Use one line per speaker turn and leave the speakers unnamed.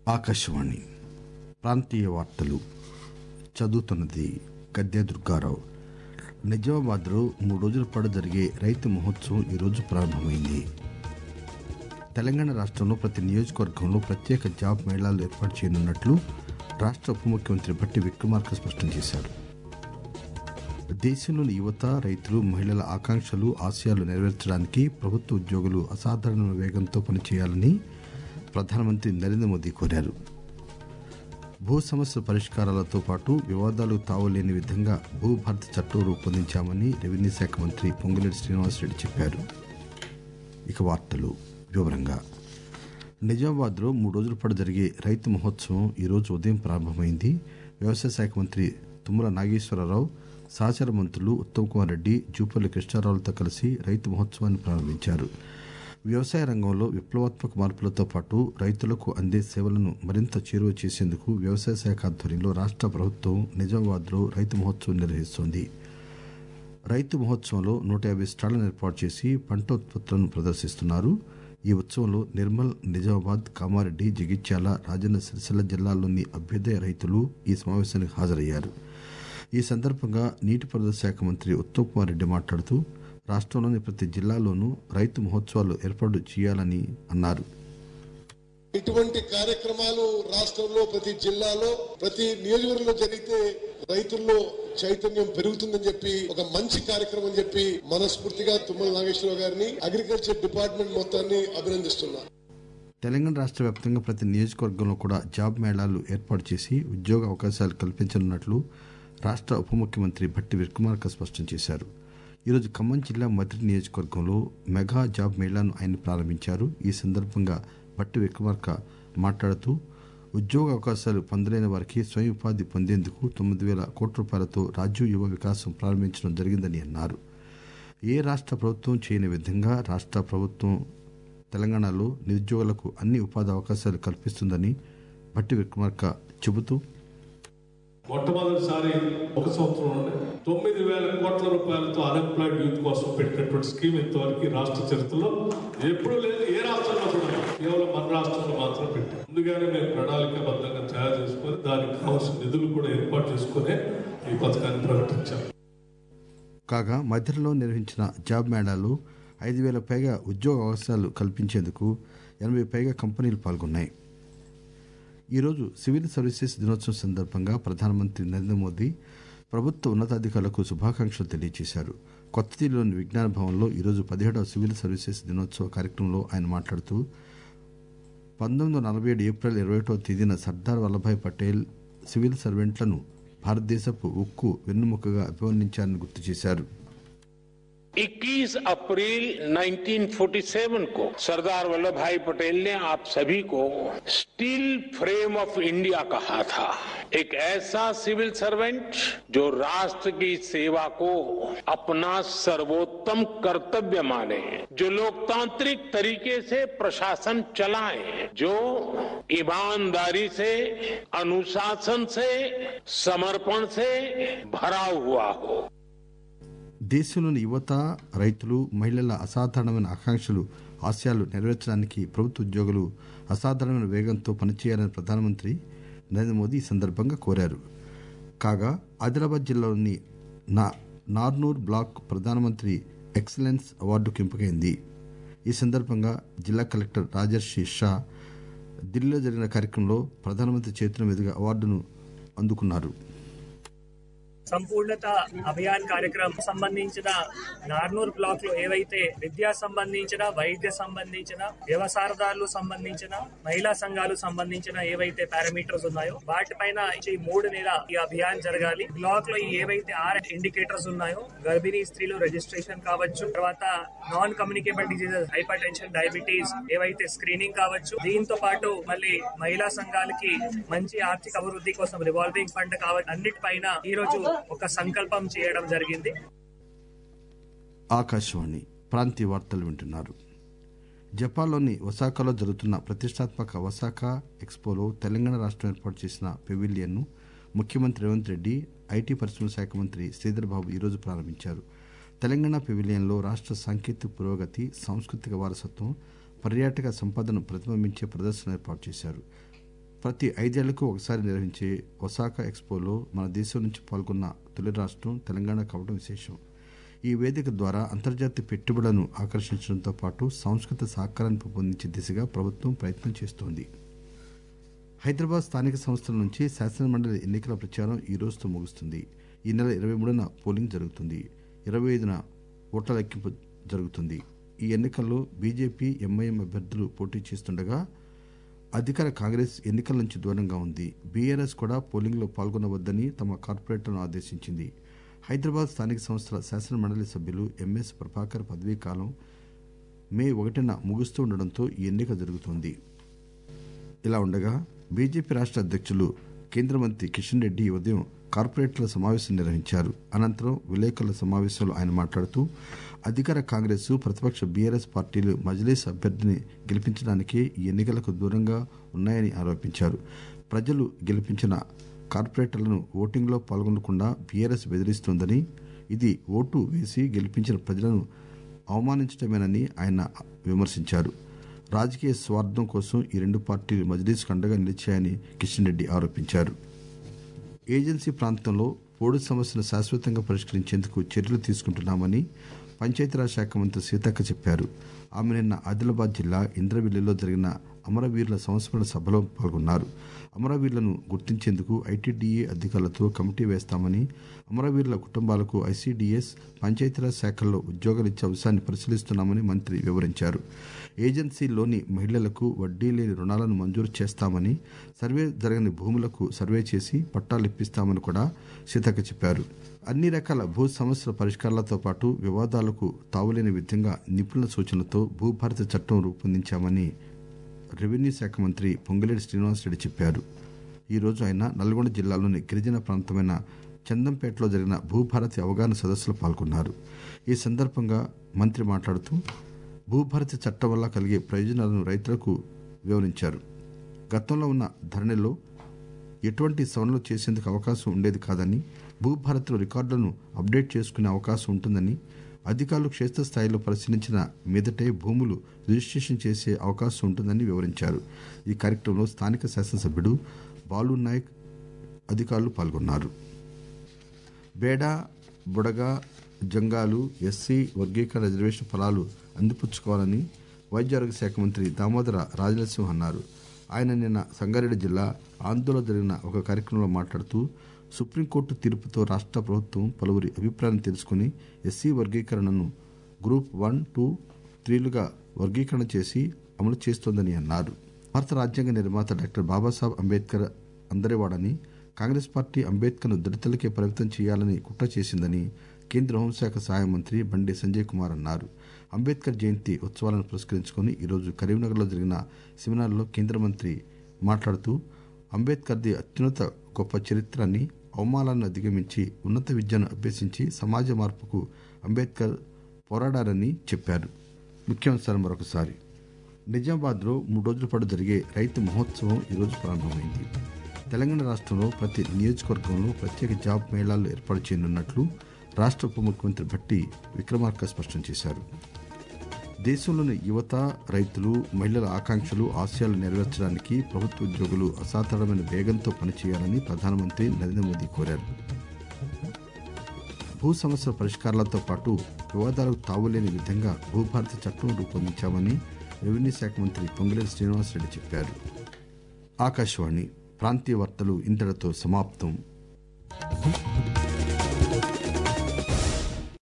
ఆకాశవాణి ప్రాంతీయ వార్తలు చదువుతున్నది గద్దె దుర్గారావు నిజామాబాద్లో మూడు రోజుల పాటు జరిగే రైతు మహోత్సవం ఈరోజు ప్రారంభమైంది తెలంగాణ రాష్ట్రంలో ప్రతి నియోజకవర్గంలో ప్రత్యేక జాబ్ మేళాలు ఏర్పాటు చేయనున్నట్లు రాష్ట్ర ఉప ముఖ్యమంత్రి భట్టి విక్రమార్క స్పష్టం చేశారు దేశంలోని యువత రైతులు మహిళల ఆకాంక్షలు ఆశయాలు నెరవేర్చడానికి ప్రభుత్వ ఉద్యోగులు అసాధారణ వేగంతో పనిచేయాలని ప్రధానమంత్రి నరేంద్ర మోదీ కోరారు భూ సమస్యల పరిష్కారాలతో పాటు వివాదాలకు తావులేని విధంగా భూభారతి చట్టం రూపొందించామని రెవెన్యూ శాఖ మంత్రి పొంగులేటి శ్రీనివాసరెడ్డి చెప్పారు ఇక వార్తలు వివరంగా నిజామాబాద్లో మూడు రోజుల పాటు జరిగే రైతు మహోత్సవం ఈరోజు ఉదయం ప్రారంభమైంది వ్యవసాయ శాఖ మంత్రి తుమ్మల నాగేశ్వరరావు సహచర మంత్రులు ఉత్తమ్ కుమార్ రెడ్డి జూపల్లి కృష్ణారావులతో కలిసి రైతు మహోత్సవాన్ని ప్రారంభించారు వ్యవసాయ రంగంలో విప్లవాత్మక మార్పులతో పాటు రైతులకు అందే సేవలను మరింత చేరువ చేసేందుకు వ్యవసాయ శాఖ ఆధ్వర్యంలో రాష్ట్ర ప్రభుత్వం నిజామాబాద్లో రైతు మహోత్సవం నిర్వహిస్తోంది రైతు మహోత్సవంలో నూట యాభై స్టాళ్లను ఏర్పాటు చేసి పంట ఉత్పత్తులను ప్రదర్శిస్తున్నారు ఈ ఉత్సవంలో నిర్మల్ నిజామాబాద్ కామారెడ్డి జగిత్యాల రాజన్న సిరిసిల్ల జిల్లాల్లోని అభ్యుదయ రైతులు ఈ సమావేశానికి హాజరయ్యారు ఈ సందర్భంగా నీటిపారుదల శాఖ మంత్రి ఉత్తమ్ కుమార్ రెడ్డి మాట్లాడుతూ రాష్ట్రంలోని ప్రతి జిల్లాలోనూ రైతు మహోత్సవాలు ఏర్పాటు చేయాలని అన్నారు
ఇటువంటి కార్యక్రమాలు రాష్ట్రంలో ప్రతి జిల్లాలో ప్రతి నియోజకవర్గంలో జరిగితే రైతుల్లో చైతన్యం పెరుగుతుందని చెప్పి ఒక మంచి కార్యక్రమం అని చెప్పి మనస్ఫూర్తిగా తుమ్మల నాగేశ్వరరావు గారిని అగ్రికల్చర్ డిపార్ట్మెంట్ మొత్తాన్ని అభినందిస్తున్నా
తెలంగాణ రాష్ట్ర వ్యాప్తంగా ప్రతి నియోజకవర్గంలో కూడా జాబ్ మేళాలు ఏర్పాటు చేసి ఉద్యోగ అవకాశాలు కల్పించనున్నట్లు రాష్ట్ర ఉప ముఖ్యమంత్రి భట్టి విక్రమార్క స్పష్టం చేశారు ఈరోజు ఖమ్మం జిల్లా మదిరి నియోజకవర్గంలో మెగా జాబ్ మేళాను ఆయన ప్రారంభించారు ఈ సందర్భంగా భట్టి విక్రమార్క మాట్లాడుతూ ఉద్యోగ అవకాశాలు పొందలేని వారికి స్వయం ఉపాధి పొందేందుకు తొమ్మిది వేల కోట్ల రూపాయలతో రాజీవ్ యువ వికాసం ప్రారంభించడం జరిగిందని అన్నారు ఏ రాష్ట్ర ప్రభుత్వం చేయని విధంగా రాష్ట్ర ప్రభుత్వం తెలంగాణలో నిరుద్యోగులకు అన్ని ఉపాధి అవకాశాలు కల్పిస్తుందని భట్టి విక్రమార్క చెబుతూ
మొట్టమొదటిసారి ఒక సంవత్సరంలోనే తొమ్మిది వేల కోట్ల రూపాయలతో అన్ఎంప్లాయిడ్ యూత్ కోసం పెట్టినటువంటి స్కీమ్ ఇంతవరకు రాష్ట్ర చరిత్రలో ఎప్పుడు లేదు ఏ రాష్ట్రంలో కూడా లేదు. కేవలం మన రాష్ట్రంలో మాత్రం పెట్టాం ముందుగానే మేము ప్రణాళికాబద్ధంగా తయారు చేసుకొని దానికి కావాల్సిన నిధులు కూడా ఏర్పాటు చేసుకునే ఈ పథకాన్ని ప్రకటించాం
కాగా మధ్యలో నిర్వహించిన జాబ్ మేళాలో ఐదు వేల పైగా ఉద్యోగ అవకాశాలు కల్పించేందుకు ఎనభై పైగా కంపెనీలు పాల్గొన్నాయి ఈరోజు సివిల్ సర్వీసెస్ దినోత్సవం సందర్భంగా ప్రధానమంత్రి నరేంద్ర మోదీ ప్రభుత్వ ఉన్నతాధికారులకు శుభాకాంక్షలు తెలియజేశారు కొత్త ఢిల్లీలోని విజ్ఞాన భవన్లో ఈరోజు పదిహేడవ సివిల్ సర్వీసెస్ దినోత్సవ కార్యక్రమంలో ఆయన మాట్లాడుతూ పంతొమ్మిది వందల నలభై ఏడు ఏప్రిల్ ఇరవై ఒకటవ తేదీన సర్దార్ వల్లభాయ్ పటేల్ సివిల్ సర్వెంట్లను భారతదేశపు ఉక్కు వెన్నుముకగా అభివర్ణించారని గుర్తు చేశారు
21 अप्रैल 1947 को सरदार वल्लभ भाई पटेल ने आप सभी को स्टील फ्रेम ऑफ इंडिया कहा था एक ऐसा सिविल सर्वेंट जो राष्ट्र की सेवा को अपना सर्वोत्तम कर्तव्य माने जो लोकतांत्रिक तरीके से प्रशासन चलाए जो ईमानदारी से अनुशासन से समर्पण से भरा हुआ हो
దేశంలోని యువత రైతులు మహిళల అసాధారణమైన ఆకాంక్షలు ఆశయాలు నెరవేర్చడానికి ప్రభుత్వ ఉద్యోగులు అసాధారణమైన వేగంతో పనిచేయాలని ప్రధానమంత్రి నరేంద్ర మోదీ ఈ సందర్భంగా కోరారు కాగా ఆదిలాబాద్ జిల్లాలోని నా నార్నూర్ బ్లాక్ ప్రధానమంత్రి ఎక్సలెన్స్ అవార్డుకు ఎంపికైంది ఈ సందర్భంగా జిల్లా కలెక్టర్ రాజర్షి షా ఢిల్లీలో జరిగిన కార్యక్రమంలో ప్రధానమంత్రి చేతుల మీదుగా అవార్డును అందుకున్నారు
సంపూర్ణత అభియాన్ కార్యక్రమం సంబంధించిన నార్నూర్ బ్లాక్ లో ఏవైతే విద్యా సంబంధించిన వైద్య సంబంధించిన వ్యవసాయదారులు సంబంధించిన మహిళా సంఘాలు సంబంధించిన ఏవైతే పారామీటర్స్ ఉన్నాయో వాటిపైన ఈ మూడు నెల ఈ అభియాన్ జరగాలి బ్లాక్ లో ఈ ఏవైతే ఆర్ ఇండికేటర్స్ ఉన్నాయో గర్భిణీ స్త్రీలు రిజిస్ట్రేషన్ కావచ్చు తర్వాత non communicable diseases hypertension diabetes ఏవైతే స్క్రీనింగ్ కావచ్చు దీంతో పాటు మళ్ళీ మహిళా సంఘాలకి మంచి ఆర్థిక అభివృద్ధి కోసం రివాల్వింగ్ ఫండ్ కావచ్చు అన్నిటిపైన ఈ రోజు ఒక సంకల్పం చేయడం జరిగింది
ఆకాశవాణి ప్రాంతీయ వార్తలు వింటున్నారు జపాన్లోని ఒసాకాలో జరుగుతున్న ప్రతిష్టాత్మక ఒసాకా ఎక్స్పోలో తెలంగాణ రాష్ట్రం ఏర్పాటు చేసిన పెవిలియన్ను ముఖ్యమంత్రి రేవంత్ రెడ్డి ఐటీ పరిశ్రమల శాఖ మంత్రి శ్రీధర్ బాబు ఈరోజు ప్రారంభించారు తెలంగాణ పెవిలియన్లో రాష్ట్ర సాంకేతిక పురోగతి సాంస్కృతిక వారసత్వం పర్యాటక సంపదను ప్రతిబింబించే ప్రదర్శన ఏర్పాటు చేశారు ప్రతి ఐదేళ్లకు ఒకసారి నిర్వహించే ఒసాకా ఎక్స్పోలో మన దేశం నుంచి పాల్గొన్న తొలి రాష్ట్రం తెలంగాణ కావడం విశేషం ఈ వేదిక ద్వారా అంతర్జాతీయ పెట్టుబడులను ఆకర్షించడంతో పాటు సాంస్కృతిక సహకారాన్ని పెంపొందించే దిశగా ప్రభుత్వం ప్రయత్నం చేస్తోంది హైదరాబాద్ స్థానిక సంస్థల నుంచి శాసనమండలి ఎన్నికల ప్రచారం ఈ రోజుతో ముగుస్తుంది ఈ నెల ఇరవై మూడున పోలింగ్ జరుగుతుంది ఇరవై ఐదున ఓట్ల లెక్కింపు జరుగుతుంది ఈ ఎన్నికల్లో బీజేపీ ఎంఐఎం అభ్యర్థులు పోటీ చేస్తుండగా అధికార కాంగ్రెస్ ఎన్నికల నుంచి దూరంగా ఉంది బీఆర్ఎస్ కూడా పోలింగ్లో పాల్గొనవద్దని తమ కార్పొరేటర్ను ఆదేశించింది హైదరాబాద్ స్థానిక సంస్థల శాసన మండలి సభ్యులు ఎంఎస్ ప్రభాకర్ పదవీ కాలం మే ఒకటిన ముగుస్తూ ఉండడంతో ఈ ఎన్నిక జరుగుతోంది ఇలా ఉండగా బీజేపీ రాష్ట్ర అధ్యక్షులు కేంద్ర మంత్రి కిషన్ రెడ్డి ఈ ఉదయం కార్పొరేటర్ల సమావేశం నిర్వహించారు అనంతరం విలేకరుల సమావేశంలో ఆయన మాట్లాడుతూ అధికార కాంగ్రెస్ ప్రతిపక్ష బీఆర్ఎస్ పార్టీలు మజ్లీస్ అభ్యర్థిని గెలిపించడానికే ఈ ఎన్నికలకు దూరంగా ఉన్నాయని ఆరోపించారు ప్రజలు గెలిపించిన కార్పొరేటర్లను ఓటింగ్లో పాల్గొనకుండా బీఆర్ఎస్ బెదిరిస్తోందని ఇది ఓటు వేసి గెలిపించిన ప్రజలను అవమానించడమేనని ఆయన విమర్శించారు రాజకీయ స్వార్థం కోసం ఈ రెండు పార్టీలు మజ్లీస్కు అండగా నిలిచాయని కిషన్ రెడ్డి ఆరోపించారు ఏజెన్సీ ప్రాంతంలో పోడు సమస్యను శాశ్వతంగా పరిష్కరించేందుకు చర్యలు తీసుకుంటున్నామని పంచాయతీరాజ్ శాఖ మంత్రి సీతక్క చెప్పారు ఆమె నిన్న ఆదిలాబాద్ జిల్లా ఇంద్రవిల్లిలో జరిగిన అమరవీరుల సంస్మరణ సభలో పాల్గొన్నారు అమరవీరులను గుర్తించేందుకు ఐటీడీఏ అధికారులతో కమిటీ వేస్తామని అమరవీరుల కుటుంబాలకు ఐసీడీఎస్ పంచాయతీరాజ్ శాఖల్లో ఉద్యోగాలిచ్చే అంశాన్ని పరిశీలిస్తున్నామని మంత్రి వివరించారు ఏజెన్సీలోని మహిళలకు వడ్డీ లేని రుణాలను మంజూరు చేస్తామని సర్వే జరగని భూములకు సర్వే చేసి పట్టాలు ఇప్పిస్తామని కూడా సీతక్క చెప్పారు అన్ని రకాల భూ సమస్యల పరిష్కారాలతో పాటు వివాదాలకు తావులేని విధంగా నిపుణుల సూచనలతో భూభారతి చట్టం రూపొందించామని రెవెన్యూ శాఖ మంత్రి పొంగిలేటి శ్రీనివాసరెడ్డి చెప్పారు ఈరోజు ఆయన నల్గొండ జిల్లాలోని గిరిజన ప్రాంతమైన చందంపేటలో జరిగిన భూభారతి అవగాహన సదస్సులో పాల్గొన్నారు ఈ సందర్భంగా మంత్రి మాట్లాడుతూ భూభారతి చట్టం వల్ల కలిగే ప్రయోజనాలను రైతులకు వివరించారు గతంలో ఉన్న ధరణిలో ఎటువంటి సవరణలు చేసేందుకు అవకాశం ఉండేది కాదని భూభారత్లో రికార్డులను అప్డేట్ చేసుకునే అవకాశం ఉంటుందని అధికారులు క్షేత్రస్థాయిలో పరిశీలించిన మీదటే భూములు రిజిస్ట్రేషన్ చేసే అవకాశం ఉంటుందని వివరించారు ఈ కార్యక్రమంలో స్థానిక శాసనసభ్యుడు బాలు నాయక్ అధికారులు పాల్గొన్నారు బేడా బుడగ జంగాలు ఎస్సీ వర్గీకరణ రిజర్వేషన్ ఫలాలు అందిపుచ్చుకోవాలని వైద్య ఆరోగ్య శాఖ మంత్రి దామోదర రాజనరసింహ అన్నారు ఆయన నిన్న సంగారెడ్డి జిల్లా ఆందోళన జరిగిన ఒక కార్యక్రమంలో మాట్లాడుతూ సుప్రీంకోర్టు తీర్పుతో రాష్ట్ర ప్రభుత్వం పలువురి అభిప్రాయాన్ని తెలుసుకుని ఎస్సీ వర్గీకరణను గ్రూప్ వన్ టూ త్రీలుగా వర్గీకరణ చేసి అమలు చేస్తోందని అన్నారు భారత రాజ్యాంగ నిర్మాత డాక్టర్ బాబాసాహెబ్ అంబేద్కర్ అందరివాడని కాంగ్రెస్ పార్టీ అంబేద్కర్ను దళితులకే పరిమితం చేయాలని కుట్ర చేసిందని కేంద్ర హోంశాఖ సహాయ మంత్రి బండి సంజయ్ కుమార్ అన్నారు అంబేద్కర్ జయంతి ఉత్సవాలను పురస్కరించుకుని ఈరోజు కరీంనగర్లో జరిగిన సెమినార్లో కేంద్ర మంత్రి మాట్లాడుతూ అంబేద్కర్ది అత్యున్నత గొప్ప చరిత్రని అవమానాలను అధిగమించి ఉన్నత విద్యను అభ్యసించి సమాజ మార్పుకు అంబేద్కర్ పోరాడారని చెప్పారు ముఖ్యాంశాలు మరొకసారి నిజామాబాద్లో మూడు రోజుల పాటు జరిగే రైతు మహోత్సవం ఈరోజు ప్రారంభమైంది తెలంగాణ రాష్ట్రంలో ప్రతి నియోజకవర్గంలో ప్రత్యేక జాబ్ మేళాలు ఏర్పాటు చేయనున్నట్లు రాష్ట్ర ఉప ముఖ్యమంత్రి భట్టి విక్రమార్క స్పష్టం చేశారు దేశంలోని యువత రైతులు మహిళల ఆకాంక్షలు ఆశయాలు నెరవేర్చడానికి ప్రభుత్వ ఉద్యోగులు అసాధారణమైన వేగంతో పనిచేయాలని ప్రధానమంత్రి నరేంద్ర మోదీ కోరారు భూ సమస్యల పరిష్కారాలతో పాటు వివాదాలకు తావులేని విధంగా భూభారతి చట్టం రూపొందించామని రెవెన్యూ శాఖ మంత్రి పొంగులేటి శ్రీనివాసరెడ్డి చెప్పారు ఆకాశవాణి ప్రాంతీయ వార్తలు ఇంతటితో సమాప్తం